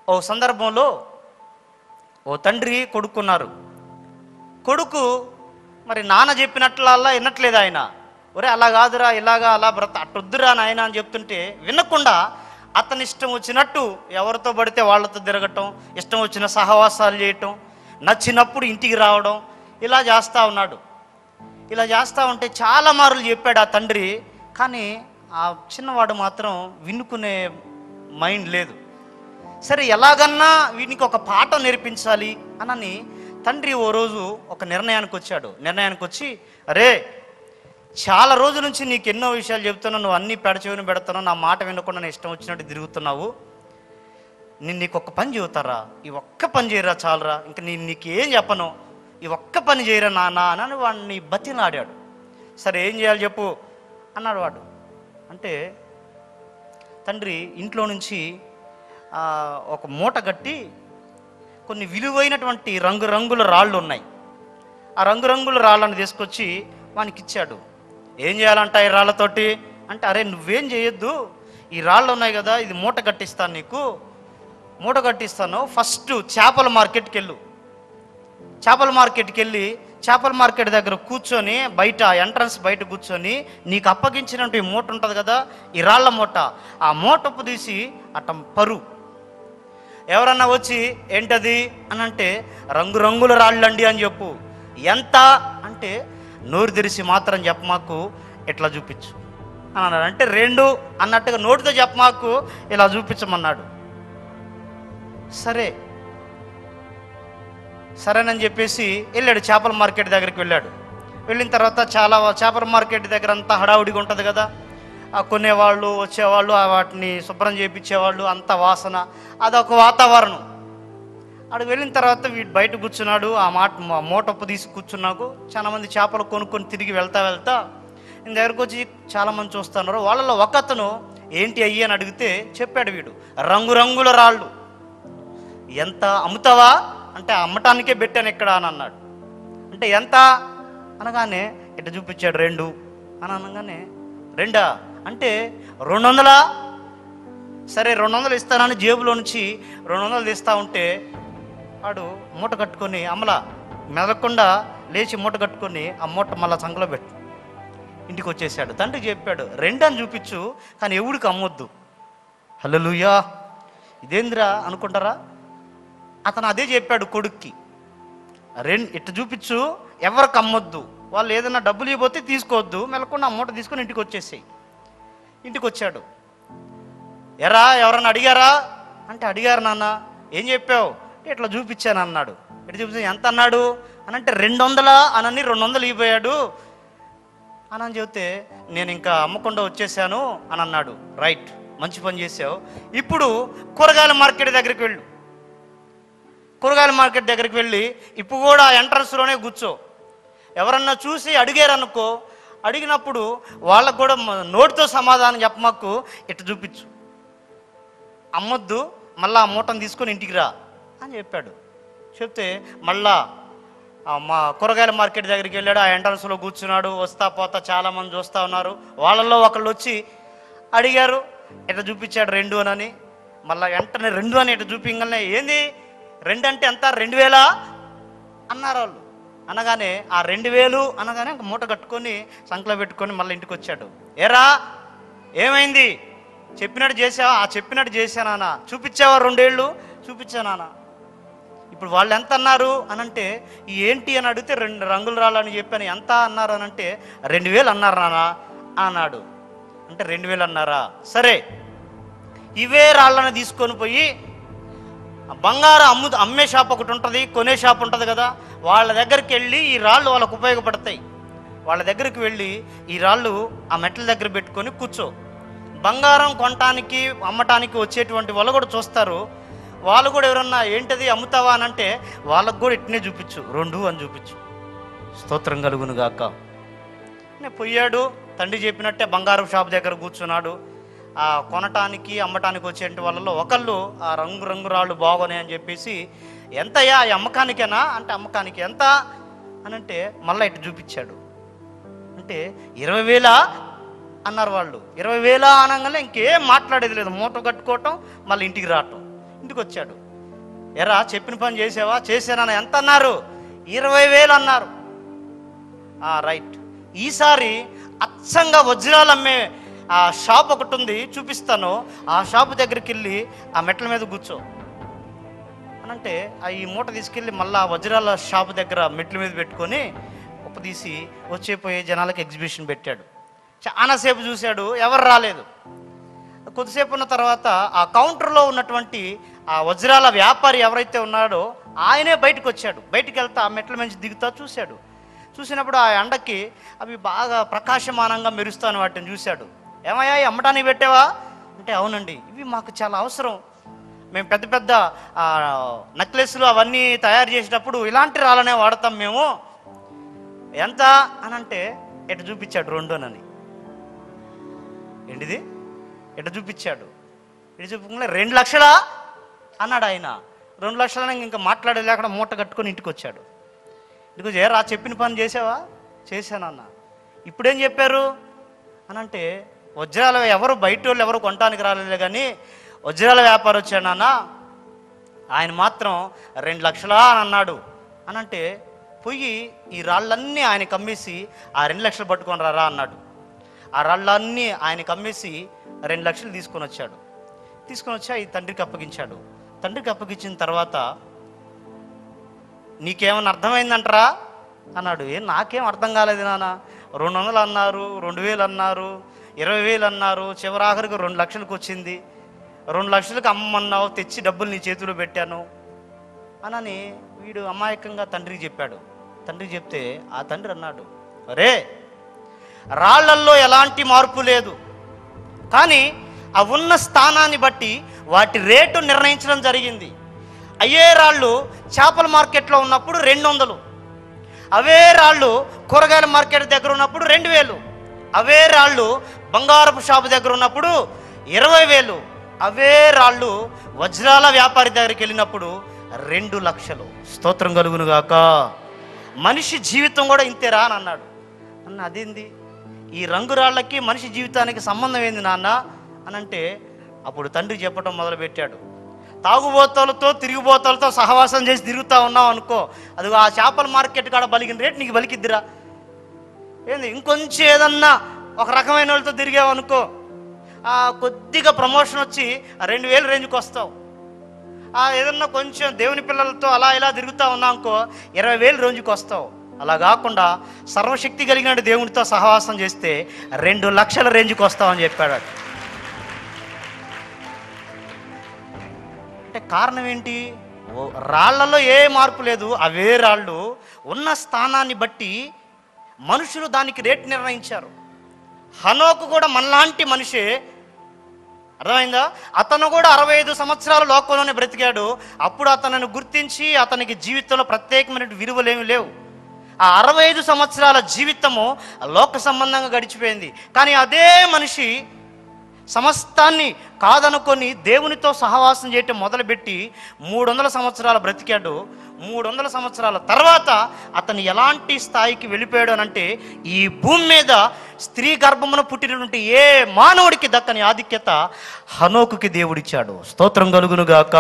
ఓ సందర్భంలో ఓ తండ్రి కొడుకున్నారు కొడుకు మరి నాన్న చెప్పినట్లల్లా వినట్లేదు ఆయన ఒరే అలా కాదురా ఇలాగా అలా బ్రత అట్టొద్దురా నాయన అని చెప్తుంటే వినకుండా అతని ఇష్టం వచ్చినట్టు ఎవరితో పడితే వాళ్ళతో తిరగటం ఇష్టం వచ్చిన సహవాసాలు చేయటం నచ్చినప్పుడు ఇంటికి రావడం ఇలా చేస్తూ ఉన్నాడు ఇలా చేస్తూ ఉంటే చాలా మార్లు చెప్పాడు ఆ తండ్రి కానీ ఆ చిన్నవాడు మాత్రం వినుకునే మైండ్ లేదు సరే ఎలాగన్నా వీనికి ఒక పాఠం నేర్పించాలి అనని తండ్రి ఓ రోజు ఒక నిర్ణయానికి వచ్చాడు నిర్ణయానికి వచ్చి అరే చాలా రోజుల నుంచి నీకు ఎన్నో విషయాలు చెప్తున్నావు నువ్వు అన్ని పెడచెవిని పెడుతున్నావు నా మాట వినకుండా నేను ఇష్టం వచ్చినట్టు తిరుగుతున్నావు నేను నీకు ఒక్క పని చెబుతారా ఈ ఒక్క పని చేయరా చాలరా ఇంకా నేను నీకు ఏం చెప్పను ఈ ఒక్క పని చేయరా నాన్న అని వాడిని బతిలాడాడు సరే ఏం చేయాలి చెప్పు అన్నాడు వాడు అంటే తండ్రి ఇంట్లో నుంచి ఆ, ఒక మూట కట్టి కొన్ని విలువైనటువంటి రంగురంగుల రాళ్ళు ఉన్నాయి ఆ రంగురంగుల రాళ్ళను తీసుకొచ్చి వానికి ఇచ్చాడు ఏం చేయాలంట ఈ రాళ్ళతోటి అంటే అరే నువ్వేం చేయొద్దు ఈ రాళ్ళు ఉన్నాయి కదా ఇది మూట కట్టిస్తాను నీకు మూట కట్టిస్తాను ఫస్ట్ చేపల మార్కెట్కి వెళ్ళు చేపల మార్కెట్కి వెళ్ళి చేపల మార్కెట్ దగ్గర కూర్చొని బయట ఎంట్రన్స్ బయట కూర్చొని నీకు అప్పగించినట్టు ఈ మూట ఉంటుంది కదా ఈ రాళ్ళ మూట ఆ మూటప్పు తీసి అట్ట పరు ఎవరన్నా వచ్చి ఏంటది అని అంటే రంగురంగుల రాళ్ళండి అని చెప్పు ఎంత అంటే నోరు తెరిచి మాత్రం చెప్పమాకు ఇట్లా చూపించు అని అన్నాడు అంటే రెండు అన్నట్టుగా నోటితో చెప్పమాకు ఇలా చూపించమన్నాడు సరే సరేనని చెప్పేసి వెళ్ళాడు చేపల మార్కెట్ దగ్గరికి వెళ్ళాడు వెళ్ళిన తర్వాత చాలా చేపల మార్కెట్ దగ్గర అంతా హడావుడిగా ఉంటుంది కదా ఆ కొనేవాళ్ళు వచ్చేవాళ్ళు ఆ వాటిని శుభ్రం చేయించేవాళ్ళు అంత వాసన అదొక వాతావరణం అక్కడికి వెళ్ళిన తర్వాత వీడు బయట కూర్చున్నాడు ఆ మాట మా- మూటప్పు తీసి కూర్చున్నాకు చాలా మంది చేపలు కొనుక్కొని తిరిగి వెళ్తా వెళ్తా నేను దగ్గరకు వచ్చి చాలా మంది చూస్తున్నారు వాళ్ళలో ఒక అతను ఏంటి అయ్యి అని అడిగితే చెప్పాడు వీడు రంగురంగుల రాళ్ళు ఎంత అమ్ముతావా అంటే అమ్మటానికే పెట్టాను ఇక్కడ అని అన్నాడు అంటే ఎంత అనగానే ఇట్ట చూపించాడు రెండు అని అనగానే రెండా అంటే రెండు వందలా సరే రెండు వందలు ఇస్తానని జేబులో నుంచి రెండు వందలు తీస్తా ఉంటే వాడు మూట కట్టుకొని అమల మెదకుండా లేచి మూట కట్టుకొని ఆ మూట మళ్ళా సంకలో పెట్టు ఇంటికి వచ్చేసాడు తండ్రికి చెప్పాడు రెండు అని చూపించు కానీ ఎవడికి అమ్మొద్దు హల్లెలూయా ఇదేందిరా అనుకుంటారా అతను అదే చెప్పాడు కొడుక్కి రెండు ఇట్ట చూపించు ఎవరికి అమ్మొద్దు వాళ్ళు ఏదైనా డబ్బులు ఇవ్వబోతే తీసుకోవద్దు మెలకుండా ఆ మూట తీసుకొని ఇంటికి వచ్చేసాయి ఇంటికి వచ్చాడు ఎరా ఎవరన్నా అడిగారా అంటే అడిగారు నాన్న ఏం చెప్పావు అంటే ఇట్లా చూపించాను అన్నాడు ఇట్లా చూపించాను ఎంత అన్నాడు అని అంటే రెండు వందలా అనని రెండు వందలు ఇవ్వబోయాడు అని అని చెబితే నేను ఇంకా అమ్మకుండా వచ్చేసాను అని అన్నాడు రైట్ మంచి పని చేసావు ఇప్పుడు కూరగాయల మార్కెట్ దగ్గరికి వెళ్ళు కూరగాయల మార్కెట్ దగ్గరికి వెళ్ళి ఇప్పుడు కూడా ఆ ఎంట్రన్స్లోనే కూర్చో ఎవరన్నా చూసి అడిగారనుకో అడిగినప్పుడు వాళ్ళకు కూడా మ- నోటితో సమాధానం చెప్పమాకు ఇట్లా చూపించు అమ్మొద్దు మళ్ళా ఆ మూటను తీసుకొని ఇంటికి రా అని చెప్పాడు చెప్తే మళ్ళా ఆ మా కూరగాయల మార్కెట్ దగ్గరికి వెళ్ళాడు ఆ ఎంట్రన్స్లో కూర్చున్నాడు వస్తా పోతా చాలామంది చూస్తూ ఉన్నారు వాళ్ళల్లో ఒకళ్ళు వచ్చి అడిగారు ఇట్లా చూపించాడు రెండు అని మళ్ళా వెంటనే రెండు అని ఇట్లా చూపించగానే ఏంది రెండు అంటే ఎంత రెండు వేలా అన్నారు వాళ్ళు అనగానే ఆ రెండు వేలు అనగానే ఒక మూట కట్టుకొని సంకలో పెట్టుకొని మళ్ళీ ఇంటికి వచ్చాడు ఏరా ఏమైంది చెప్పినట్టు చేసావా ఆ చెప్పినట్టు చేశానా చూపించావా రెండేళ్ళు చూపించానా ఇప్పుడు వాళ్ళు ఎంత అన్నారు అనంటే ఈ ఏంటి అని అడిగితే రెండు రంగులు రాలని చెప్పాను ఎంత అన్నారు అని అంటే రెండు వేలు అన్నారు నానా అన్నాడు అంటే రెండు వేలు అన్నారా సరే ఇవే రాళ్ళని తీసుకొని పోయి బంగారం అమ్ము అమ్మే షాప్ ఒకటి ఉంటుంది కొనే షాప్ ఉంటుంది కదా వాళ్ళ దగ్గరికి వెళ్ళి ఈ రాళ్ళు వాళ్ళకు ఉపయోగపడతాయి వాళ్ళ దగ్గరికి వెళ్ళి ఈ రాళ్ళు ఆ మెట్ల దగ్గర పెట్టుకొని కూర్చో బంగారం కొనటానికి అమ్మటానికి వచ్చేటువంటి వాళ్ళు కూడా చూస్తారు వాళ్ళు కూడా ఎవరన్నా ఏంటది అమ్ముతావా అని అంటే వాళ్ళకు కూడా ఇట్నే చూపించు రెండు అని చూపించు స్తోత్రం కలుగును గాక నేను పోయాడు తండ్రి చెప్పినట్టే బంగారం షాప్ దగ్గర కూర్చున్నాడు ఆ కొనటానికి అమ్మటానికి వచ్చే వాళ్ళలో ఒకళ్ళు ఆ రంగు రంగు రాళ్ళు బాగోనే అని చెప్పేసి ఎంతయ్యా ఈ అమ్మకానికేనా అంటే అమ్మకానికి ఎంత అని అంటే మళ్ళీ ఇటు చూపించాడు అంటే ఇరవై వేల అన్నారు వాళ్ళు ఇరవై వేల అనగానే ఇంకేం మాట్లాడేది లేదు మూట కట్టుకోవటం మళ్ళీ ఇంటికి రావటం ఇంటికి వచ్చాడు ఎరా చెప్పిన పని చేసావా చేశానని ఎంత అన్నారు ఇరవై వేలు అన్నారు ఆ, రైట్ ఈసారి అచ్చంగా వజ్రాలు అమ్మే ఆ షాప్ ఒకటి ఉంది చూపిస్తాను ఆ షాప్ దగ్గరికి వెళ్ళి ఆ మెట్ల మీద కూర్చో అనంటే ఆ ఈ మూట తీసుకెళ్ళి మళ్ళీ ఆ వజ్రాల షాప్ దగ్గర మెట్ల మీద పెట్టుకొని ఉప్పు తీసి వచ్చే పోయే జనాలకు ఎగ్జిబిషన్ పెట్టాడు చాలాసేపు చూశాడు ఎవరు రాలేదు కొద్దిసేపు ఉన్న తర్వాత ఆ కౌంటర్లో ఉన్నటువంటి ఆ వజ్రాల వ్యాపారి ఎవరైతే ఉన్నాడో ఆయనే బయటకు వచ్చాడు బయటికి వెళ్తా ఆ మెట్ల నుంచి దిగుతా చూశాడు చూసినప్పుడు ఆ ఎండకి అవి బాగా ప్రకాశమానంగా మెరుస్తాను వాటిని చూశాడు ఏమయ్యా ఇవి అమ్మటానికి పెట్టావా అంటే అవునండి ఇవి మాకు చాలా అవసరం మేము పెద్ద పెద్ద ఆ, నెక్లెస్లు అవన్నీ తయారు చేసేటప్పుడు ఇలాంటి రాళ్ళనే వాడతాం మేము ఎంత అని అంటే ఎటు చూపించాడు రెండోనని ఏంటిది ఎటు చూపించాడు ఎటు చూపించకుండా రెండు లక్షలా అన్నాడు ఆయన రెండు లక్షలని ఇంకా మాట్లాడేది లేకుండా మూట కట్టుకొని ఇంటికి వచ్చాడు ఇంటికి వచ్చి రా చెప్పిన పని చేసావా చేశానన్న ఇప్పుడేం చెప్పారు అని అంటే వజ్రాల ఎవరు బయట వాళ్ళు ఎవరు కొనడానికి రాలేదు కానీ వజ్రాల వ్యాపారం వచ్చాడు నాన్న ఆయన మాత్రం రెండు లక్షలా అని అన్నాడు అని అంటే పోయి ఈ రాళ్ళన్నీ ఆయన కమ్మేసి ఆ రెండు లక్షలు పట్టుకొని రారా అన్నాడు ఆ రాళ్ళన్నీ ఆయన కమ్మేసి రెండు లక్షలు తీసుకొని వచ్చాడు తీసుకొని వచ్చి ఈ తండ్రికి అప్పగించాడు తండ్రికి అప్పగించిన తర్వాత నీకేమైనా అర్థమైందంటరా అన్నాడు ఏం నాకేం అర్థం కాలేదు నాన్న రెండు వందలు అన్నారు రెండు వేలు అన్నారు ఇరవై వేలు అన్నారు చివరి ఆఖరికి రెండు లక్షలకు వచ్చింది రెండు లక్షలకు అమ్మన్నావు తెచ్చి డబ్బులు నీ చేతిలో పెట్టాను అనని వీడు అమాయకంగా తండ్రికి చెప్పాడు తండ్రికి చెప్తే ఆ తండ్రి అన్నాడు అరే రాళ్లల్లో ఎలాంటి మార్పు లేదు కానీ ఆ ఉన్న స్థానాన్ని బట్టి వాటి రేటు నిర్ణయించడం జరిగింది అయ్యే రాళ్ళు చేపల మార్కెట్లో ఉన్నప్పుడు రెండు వందలు అవే రాళ్ళు కూరగాయల మార్కెట్ దగ్గర ఉన్నప్పుడు రెండు వేలు అవే రాళ్ళు బంగారపు షాపు దగ్గర ఉన్నప్పుడు ఇరవై వేలు అవే రాళ్ళు వజ్రాల వ్యాపారి దగ్గరికి వెళ్ళినప్పుడు రెండు లక్షలు స్తోత్రం కలుగునుగాక మనిషి జీవితం కూడా ఇంతేరా అని అన్నాడు అన్న అదేంది ఈ రంగురాళ్ళకి మనిషి జీవితానికి సంబంధం ఏంది నాన్న అని అంటే అప్పుడు తండ్రి చెప్పడం మొదలుపెట్టాడు తాగుబోతలతో తిరిగిబోతలతో సహవాసం చేసి తిరుగుతా ఉన్నావు అనుకో అది ఆ చేపల మార్కెట్ కాడ బలిగిన రేటు నీకు బలికిద్దిరా ఏంది ఇంకొంచెం ఏదన్నా ఒక రకమైన వాళ్ళతో తిరిగావు అనుకో ఆ కొద్దిగా ప్రమోషన్ వచ్చి ఆ రెండు వేలు రేంజ్కి వస్తావు ఆ ఏదన్నా కొంచెం దేవుని పిల్లలతో అలా ఇలా తిరుగుతా ఉన్నా అనుకో ఇరవై వేలు రేంజ్కి వస్తావు అలా కాకుండా సర్వశక్తి కలిగిన దేవునితో సహవాసం చేస్తే రెండు లక్షల రేంజ్కి వస్తావని చెప్పాడు వాడు. అంటే కారణం ఏంటి ఓ రాళ్లలో ఏ మార్పు లేదు అవే రాళ్ళు ఉన్న స్థానాన్ని బట్టి మనుషులు దానికి రేట్ నిర్ణయించారు హనోకు కూడా మనలాంటి మనిషే అర్థమైందా అతను కూడా అరవై ఐదు సంవత్సరాల లోకంలోనే బ్రతికాడు అప్పుడు అతనిని గుర్తించి అతనికి జీవితంలో ప్రత్యేకమైన విలువలేమి లేవు ఆ అరవై ఐదు సంవత్సరాల జీవితము లోక సంబంధంగా గడిచిపోయింది కానీ అదే మనిషి సమస్తాన్ని కాదనుకొని దేవునితో సహవాసం చేయటం మొదలుపెట్టి మూడు వందల సంవత్సరాలు బ్రతికాడు మూడు వందల సంవత్సరాల తర్వాత అతను ఎలాంటి స్థాయికి వెళ్ళిపోయాడు అని అంటే ఈ భూమి మీద స్త్రీ గర్భమున పుట్టినటువంటి ఏ మానవుడికి దక్కని ఆధిక్యత హనోకుకి దేవుడిచ్చాడు స్తోత్రం కలుగునుగాక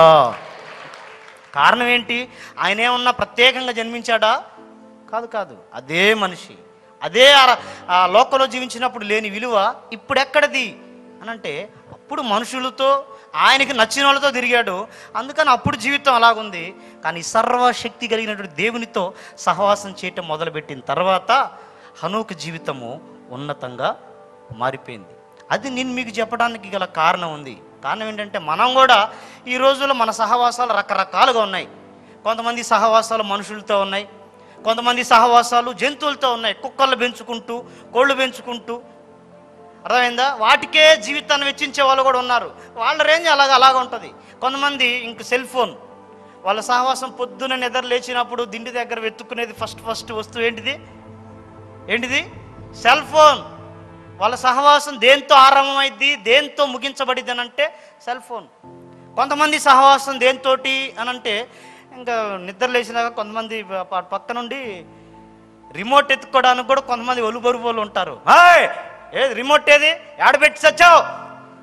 కారణం ఏంటి ఆయన ఏమన్నా ప్రత్యేకంగా జన్మించాడా కాదు కాదు అదే మనిషి అదే ఆ- ఆ లోకంలో జీవించినప్పుడు లేని విలువ ఇప్పుడు ఎక్కడిది అని అంటే అప్పుడు మనుషులతో ఆయనకి నచ్చిన వాళ్ళతో తిరిగాడు అందుకని అప్పుడు జీవితం అలాగుంది కానీ సర్వశక్తి కలిగినటువంటి దేవునితో సహవాసం చేయటం మొదలుపెట్టిన తర్వాత హనోకు జీవితము ఉన్నతంగా మారిపోయింది అది నేను మీకు చెప్పడానికి గల కారణం ఉంది కారణం ఏంటంటే మనం కూడా ఈ రోజుల్లో మన సహవాసాలు రకరకాలుగా ఉన్నాయి కొంతమంది సహవాసాలు మనుషులతో ఉన్నాయి కొంతమంది సహవాసాలు జంతువులతో ఉన్నాయి కుక్కలు పెంచుకుంటూ కోళ్ళు పెంచుకుంటూ అర్థమైందా వాటికే జీవితాన్ని వెచ్చించే వాళ్ళు కూడా ఉన్నారు వాళ్ళ రేంజ్ అలాగ అలాగ ఉంటుంది కొంతమంది ఇంక సెల్ ఫోన్ వాళ్ళ సహవాసం పొద్దున నిద్ర లేచినప్పుడు దిండి దగ్గర వెతుక్కునేది ఫస్ట్ ఫస్ట్ వస్తువు ఏంటిది ఏంటిది సెల్ ఫోన్ వాళ్ళ సహవాసం దేంతో ఆరంభమైద్ది దేంతో ముగించబడిద్ది అని అంటే సెల్ ఫోన్ కొంతమంది సహవాసం దేంతోటి అని అంటే ఇంకా నిద్ర లేచినాక కొంతమంది ప- ప- పక్క నుండి రిమోట్ ఎత్తుకోవడానికి కూడా కొంతమంది ఒలుబరుబోలు ఉంటారు హాయ్ ఏది రిమోట్ ఏది ఆడబెట్టి చచ్చావు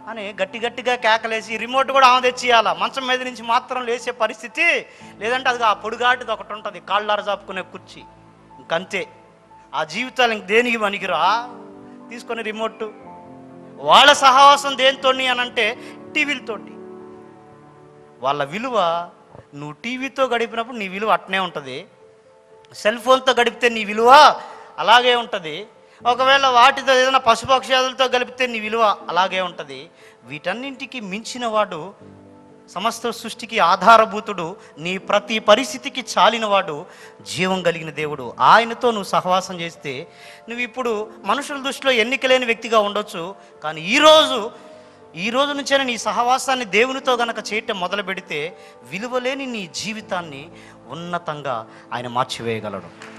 అని గట్టి గట్టిగా కేకలేసి రిమోట్ కూడా ఆమె తెచ్చియాల మంచం మీద నుంచి మాత్రం లేచే పరిస్థితి లేదంటే అది ఆ పొడుగాటిది ఒకటి ఉంటుంది కాళ్ళార చాపుకునే కుర్చీ ఇంకంతే ఆ జీవితాలు ఇంక దేనికి పనికిరా తీసుకొని రిమోట్ వాళ్ళ సహవాసం దేనితో అని అంటే టీవీలతోటి వాళ్ళ విలువ నువ్వు టీవీతో గడిపినప్పుడు నీ విలువ అట్నే ఉంటుంది సెల్ ఫోన్తో గడిపితే నీ విలువ అలాగే ఉంటుంది ఒకవేళ వాటితో ఏదైనా పశుపక్షాదులతో గడిపితే నీ విలువ అలాగే ఉంటుంది వీటన్నింటికి మించిన వాడు సమస్త సృష్టికి ఆధారభూతుడు నీ ప్రతి పరిస్థితికి చాలినవాడు జీవం కలిగిన దేవుడు ఆయనతో నువ్వు సహవాసం చేస్తే నువ్వు ఇప్పుడు మనుషుల దృష్టిలో ఎన్నిక లేని వ్యక్తిగా ఉండొచ్చు కానీ ఈరోజు ఈ రోజు నుంచైనా నీ సహవాసాన్ని దేవునితో గనక చేయటం మొదలు పెడితే విలువలేని నీ జీవితాన్ని ఉన్నతంగా ఆయన మార్చివేయగలడు